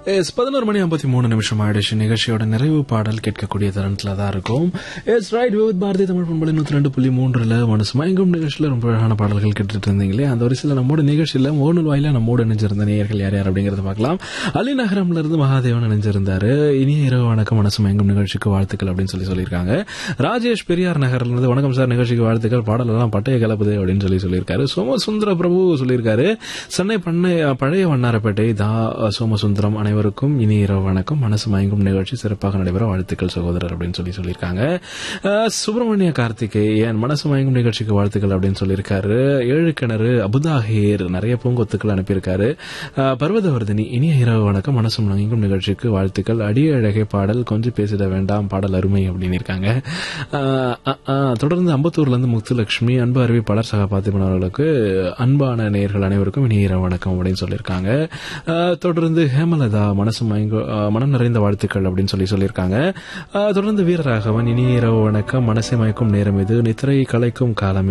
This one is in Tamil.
எஸ் பதினோரு மணி ஐம்பத்தி மூணு நிமிஷம் ஆயிடுச்சு நிகழ்ச்சியோட நிறைவு பாடல் கேட்கக்கூடிய தருணத்துல தான் இருக்கும் yes right with Bharathi Tamil பண்பலை நூத்தி ரெண்டு புள்ளி மூன்றுல மனசு மயங்கும் நிகழ்ச்சியில ரொம்ப அழகான பாடல்கள் கேட்டுட்டு இருந்தீங்களே அந்த வரிசையில் நம்மோட நிகழ்ச்சியில மோனல் வாயில நம்மோட இணைஞ்சிருந்த நேயர்கள் யார் யார் அப்படிங்கறத பார்க்கலாம் அலி நகரம்ல இருந்து மகாதேவன் இணைஞ்சிருந்தாரு இனிய இரவு வணக்கம் மனசு மயங்கும் நிகழ்ச்சிக்கு வாழ்த்துக்கள் அப்படின்னு சொல்லி சொல்லியிருக்காங்க ராஜேஷ் பெரியார் நகர்ல இருந்து வணக்கம் சார் நிகழ்ச்சிக்கு வாழ்த்துக்கள் பாடல் எல்லாம் பட்டைய கலப்புது அப்படின்னு சொல்லி சொல்லியிருக்காரு சோமசுந்தர பிரபு சொல்லியிருக்காரு சென்னை பண்ணை பழைய வண்ணாரப்பேட்டை தா சோமசுந்தரம் அனைவருக்கும் இனி இரவு வணக்கம் மனசு மயங்கும் நிகழ்ச்சி சிறப்பாக நடைபெற வாழ்த்துக்கள் சகோதரர் அப்படின்னு சொல்லி சொல்லியிருக்காங்க அஹ், சுப்பிரமணிய கார்த்திகேயன் மனசு மயங்கும் நிகழ்ச்சிக்கு வாழ்த்துக்கள் அப்படின்னு சொல்லியிருக்காரு ஏழு கிணறு அபுதாஹீர் நிறைய பூங்கொத்துக்கள் அனுப்பியிருக்காரு அஹ், பர்வதவர்தினி இனிய இரவு வணக்கம் மனசு மயங்கும் நிகழ்ச்சிக்கு வாழ்த்துக்கள் அடிய அழகை பாடல் கொஞ்சம் பேசிட வேண்டாம் பாடல் அருமை அப்படின்னு இருக்காங்க அஹ், அஹ், அஹ், தொடர்ந்து அம்பத்தூர்ல இருந்து முத்துலட்சுமி அன்பு அறிவிப்பாளர் சக பாத்திமன் அவர்களுக்கு அன்பான நேயர்கள் அனைவருக்கும் இனிய இரவு வணக்கம் அப்படின்னு சொல்லியிருக்காங்க அஹ், தொடர்ந்து ஹேமலதா மனசு மயங்க அஹ், மனம் நிறைந்த வாழ்த்துக்கள் அப்படின்னு சொல்லி சொல்லியிருக்காங்க அஹ், தொடர்ந்து வீரராகவன் இனிய இரவு வணக்கம் மனசை மயக்கும் நேரம் இது நித்திரை கலைக்கும் காலம்